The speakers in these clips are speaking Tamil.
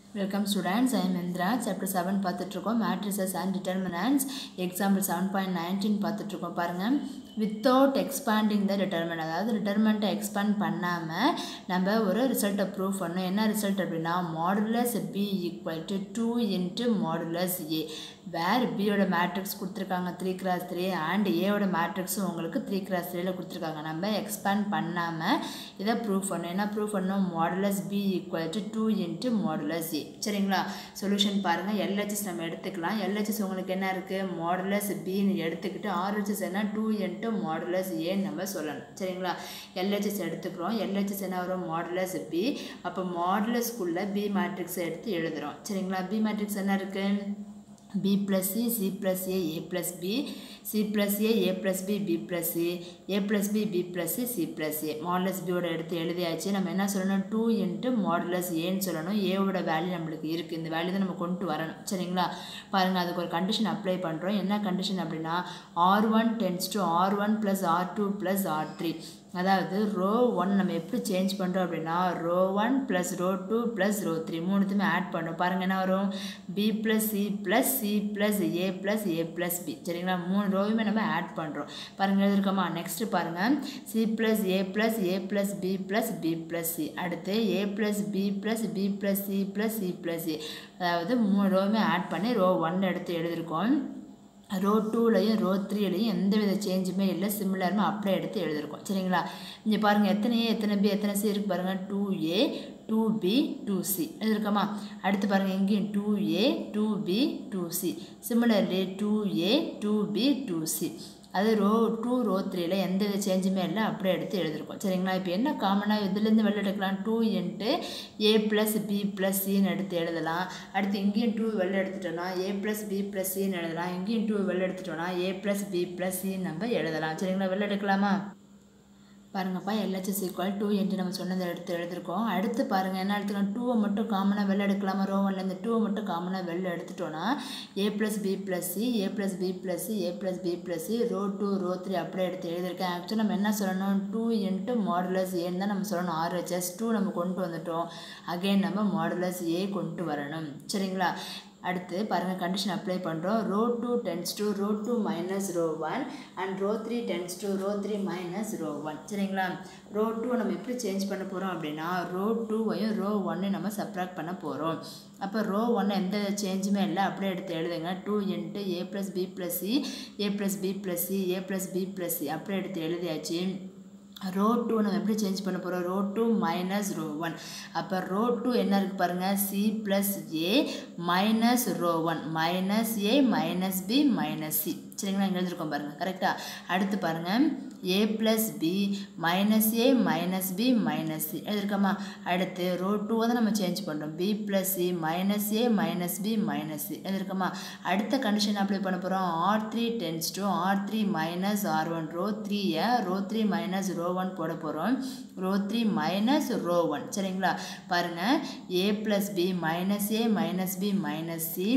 welcome students I am Indira chapter seven பார்த்துட்ருக்கோம் matrices and determinants example seven point nineteen பார்த்துட்ருக்கோம் பாருங்கள் வித்தவுட் எக்ஸ்பாண்டிங் த டிட்டர்மெண்ட் அதாவது டிட்டர்மெண்ட்டை எக்ஸ்பாண்ட் பண்ணாமல் நம்ம ஒரு ரிசல்ட்டை ப்ரூவ் பண்ணணும் என்ன ரிசல்ட் அப்படின்னா modulus B equal to two into modulus A where பியோட மேட்ரிக்ஸ் கொடுத்துருக்காங்க த்ரீ கிராஸ் த்ரீ அண்ட் ஏவோட மேட்ரிக்ஸும் உங்களுக்கு த்ரீ கிராஸ் த்ரீல கொடுத்துருக்காங்க நம்ம எக்ஸ்பேண்ட் பண்ணாமல் இதை ப்ரூவ் பண்ணணும் என்ன ப்ரூவ் பண்ணணும் modulus B equal to two into modulus A சரிங்களா சொல்யூஷன் பாருங்கள் எல்ஹெச்எஸ் நம்ம எடுத்துக்கலாம் எல்ஹெச்எஸ் உங்களுக்கு என்ன இருக்குது மாடுலஸ் பின்னு எடுத்துக்கிட்டு ஆர்ஹெச்எஸ் என்ன டூ இன்ட்டு மாடுலஸ் ஏன்னு நம்ம சொல்லணும் சரிங்களா எல்ஹெச்எஸ் எடுத்துக்கிறோம் எல்ஹெச்எஸ் என்ன வரும் மாடுலஸ் பி அப்போ மாடுலஸ்க்குள்ளே பி மேட்ரிக்ஸ் எடுத்து எழுதுகிறோம் சரிங்களா பி மேட்ரிக்ஸ் என்ன இருக்குது b plus c c plus a a plus b c plus a a plus b b plus c a plus b b plus c c plus a modulus பியோட எடுத்து எழுதியாச்சு நம்ம என்ன சொல்லணும் டூ இன்ட்டு மாடலஸ் ஏன்னு சொல்லணும் ஏவோட வேல்யூ நம்மளுக்கு இருக்குது இந்த வேல்யூ தான் நம்ம கொண்டு வரணும் சரிங்களா பாருங்கள் அதுக்கு ஒரு கண்டிஷன் அப்ளை பண்ணுறோம் என்ன கண்டிஷன் அப்படின்னா R one tends to R one plus R two plus R three அதாவது ரோ ஒன் நம்ம எப்படி சேஞ்ச் பண்ணுறோம் அப்படின்னா row one plus row two plus row three மூணுத்தையுமே ஆட் பண்ணுறோம் பாருங்கள் என்ன வரும் B plus C plus C plus A plus A plus B சரிங்களா மூணு ரோவுமே நம்ம ஆட் பண்ணுறோம் பாருங்கள் எழுதிருக்கோமா நெக்ஸ்ட்டு பாருங்கள் C plus A plus A plus B plus B plus C அடுத்து A plus B plus B plus C plus C plus A அதாவது மூணு ரோவுமே ஆட் பண்ணி ரோ ஒன் எடுத்து எழுதியிருக்கோம் ரோ டூலையும் ரோ த்ரீலையும் எந்த வித சேஞ்சுமே இல்லை சிமிலருமே அப்படியே எடுத்து எழுதிருக்கோம் சரிங்களா இங்கே பாருங்கள் எத்தனை ஏ எத்தனை பி எத்தனை சி இருக்குது பாருங்கள் two A two B two C எழுதிருக்கோமா அடுத்து பாருங்கள் எங்கேயும் two A two B two C similarly two A two B two C அது ரோ டூ ரோ த்ரீல எந்த வித சேஞ்சுமே இல்லை அப்படியே எடுத்து எழுதிருக்கோம் சரிங்களா இப்போ என்ன காமனாக இதுலேருந்து வெளில எடுக்கலாம் two into A plus B plus சின்னு எடுத்து எழுதலாம் அடுத்து இங்கேயும் டூ வெளில எடுத்துட்டோம்னா ஏ ப்ளஸ் பி ப்ளஸ் சின்னு எழுதலாம் இங்கேயும் டூ வெளில எடுத்துட்டோம்னா ஏ ப்ளஸ் பி ப்ளஸ் சின்னு நம்ம எழுதலாம் சரிங்களா வெளில எடுக்கலாமா பாருங்கப்பா எல்ஹெச்எஸ் ஈக்குவல் டூ என்று நம்ம சொன்னதை எடுத்து எழுதிருக்கோம் அடுத்து பாருங்கள் என்ன எடுத்துக்கலாம் டூவை மட்டும் காமனாக வெளில எடுக்கலாமா ரோ ஒன்ல இந்த டூவை மட்டும் காமனாக வெளில எடுத்துட்டோன்னா A plus B plus C A plus B plus C A plus B plus C row two row three அப்படியே எடுத்து எழுதியிருக்கேன் ஆக்சுவலாக நம்ம என்ன சொல்லணும் டூ இன்ட்டு மாடுலஸ் ஏன்னு தான் நம்ம சொல்லணும் ஆர்ஹெச்எஸ் டூ நம்ம கொண்டு வந்துட்டோம் அகைன் நம்ம மாடுலஸ் ஏ கொண்டு வரணும் சரிங்களா அடுத்து பாருங்கள் கண்டிஷன் அப்ளை பண்ணுறோம் row two tends to row two minus row one and row three tends to row three minus row one சரிங்களா ரோ டூ நம்ம எப்படி சேஞ்ச் பண்ண போகிறோம் அப்படின்னா ரோ டூவையும் ரோ ஒன்னையும் நம்ம சப்ராக்ட் பண்ண போகிறோம் அப்போ ரோ ஒன்று எந்த சேஞ்சுமே இல்லை அப்படியே எடுத்து எழுதுங்க two into A plus B plus C A plus B plus C A plus B plus C அப்படியே எடுத்து எழுதியாச்சு ரோ டூ நம்ம எப்படி சேஞ்ச் பண்ண போகிறோம் row two minus row one அப்போ ரோ டூ என்ன இருக்குது பாருங்கள் C plus A minus row one minus A minus B minus C சரிங்களா இங்கே எழுதிருக்கோம் பாருங்கள் கரெக்டாக அடுத்து பாருங்கள் A plus B minus A minus B minus C எழுதிருக்கோமா அடுத்து ரோ டூவை தான் நம்ம சேஞ்ச் பண்ணுறோம் B plus C minus A minus B minus C எழுதிருக்கோமா அடுத்த கண்டிஷன் அப்ளை பண்ண போகிறோம் R three tends to R three minus R one row த்ரீயை row three minus row one போட போகிறோம் row three minus row one சரிங்களா பாருங்கள் A plus B minus A minus B minus C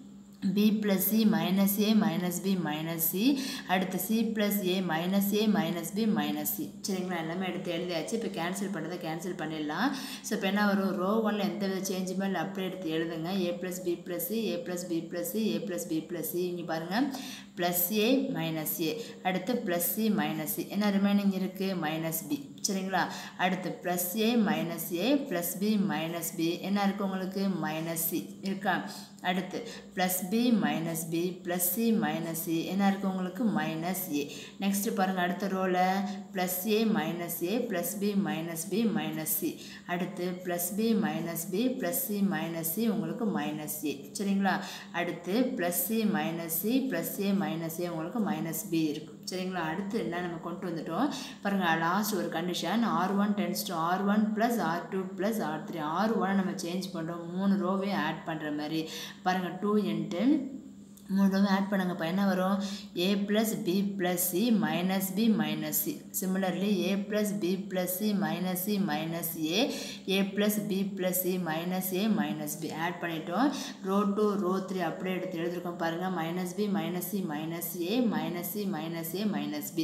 B plus C minus A minus B minus C அடுத்து C plus A minus A minus B minus C சரிங்களா எல்லாமே எடுத்து எழுதியாச்சு இப்போ கேன்சல் பண்ணுறதை கேன்சல் பண்ணிடலாம் ஸோ இப்போ என்ன வரும் ரோ ஒன்ல எந்த வித சேஞ்சுமே இல்லை அப்படியே எடுத்து எழுதுங்க A plus B plus C A plus B plus C A plus B plus C இங்கே பாருங்கள் ப்ளஸ் ஏ மைனஸ் ஏ அடுத்து ப்ளஸ் சி மைனஸ் சி என்ன ரிமைனிங் இருக்குது மைனஸ் பி சரிங்களா அடுத்து plus A minus A plus B minus B என்ன இருக்குது உங்களுக்கு மைனஸ் சி இருக்கா அடுத்து plus B minus B plus C minus C என்ன இருக்குது உங்களுக்கு மைனஸ் ஏ நெக்ஸ்ட்டு பாருங்கள் அடுத்த ரோவில் plus A minus A plus B minus B minus C அடுத்து plus B minus B plus C minus C உங்களுக்கு மைனஸ் ஏ சரிங்களா அடுத்து plus C minus C plus A minus A உங்களுக்கு மைனஸ் பி இருக்கும் சரிங்களா அடுத்து என்ன நம்ம கொண்டு வந்துட்டோம் பாருங்கள் லாஸ்ட் ஒரு condition R one tends to R one plus R two plus R three R one நம்ம சேஞ்ச் பண்ணுறோம் மூணு ரோவே ஆட் பண்ணுற மாதிரி பாருங்கள் டூ இன்ட்டு மூணு ரோவை ஆட் பண்ணுங்க இப்போ என்ன வரும் A plus B plus C minus B minus C similarly A plus B plus C minus C minus A A plus B plus C minus A minus B add பண்ணிட்டோம் ரோ டூ ரோ த்ரீ அப்படியே எடுத்து எழுதிருக்கோம் பாருங்கள் minus B minus C minus A minus C minus A minus B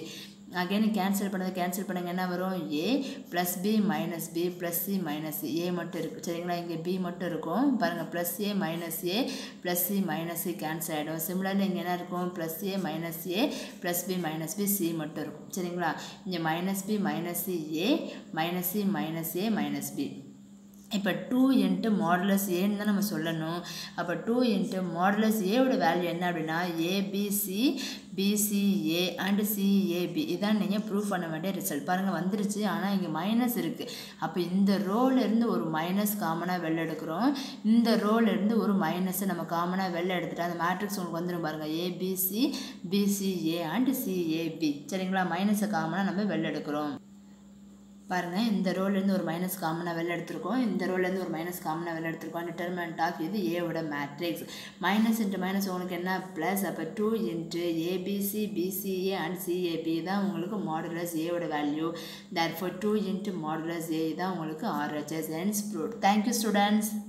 again cancel பண்ணது கேன்சல் பண்ணுங்க என்ன வரும் A plus B minus B plus C minus ஏ மட்டும் இருக்குது சரிங்களா இங்கே பி மட்டும் இருக்கும் பாருங்கள் plus A minus A plus C minus C cancel ஆகிடும் சிமிலர்லி இங்கே என்ன இருக்கும் plus A minus A plus B minus B C மட்டும் இருக்கும் சரிங்களா இங்கே minus B minus C A minus C minus A minus B இப்போ டூ இன்ட்டு மாடுலஸ் ஏன்னு தான் நம்ம சொல்லணும் அப்போ டூ இன்ட்டு மாடுலஸ் ஏவோட வேல்யூ என்ன அப்படின்னா ஏபிசி பிசிஏ அண்டு சிஏபி இதான் நீங்கள் ப்ரூவ் பண்ண வேண்டிய ரிசல்ட் பாருங்கள் வந்துருச்சு ஆனால் இங்கே மைனஸ் இருக்குது அப்போ இந்த ரோலேருந்து ஒரு மைனஸ் காமனாக வெளில எடுக்கிறோம் இந்த ரோலேருந்து ஒரு மைனஸை நம்ம காமனாக வெளில எடுத்துகிட்டு அந்த மேட்ரிக்ஸ் உங்களுக்கு வந்துடும் பாருங்கள் ஏபிசி பிசிஏ அண்டு சிஏபி சரிங்களா மைனஸை காமனாக நம்ம வெளில எடுக்கிறோம் பாருங்கள் இந்த ரோலேருந்து ஒரு மைனஸ் காமனாக வெளில எடுத்திருக்கோம் இந்த ரோலேருந்து ஒரு மைனஸ் காமனாக வெளில எடுத்திருக்கோம் டிட்டர்மெண்ட் ஆஃப் இது ஏவோட மேட்ரிக்ஸ் மைனஸ் இன்ட்டு மைனஸ் உங்களுக்கு என்ன ப்ளஸ் அப்போ two into ABC BCA and CAB தான் உங்களுக்கு மாடுலஸ் ஏவோட value therefore two into modulus A தான் உங்களுக்கு RHS hence proved thank you students